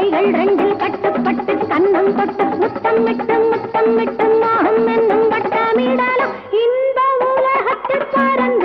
கைகள் ரெண்டில் கட்டுப்பட்டு கண்ணம் தொட்டு முத்தம் விட்டு முத்தம் விட்டு மோகம் என்னும் வட்டமிடலாம் இன்ப உலகத்தில் பறந்து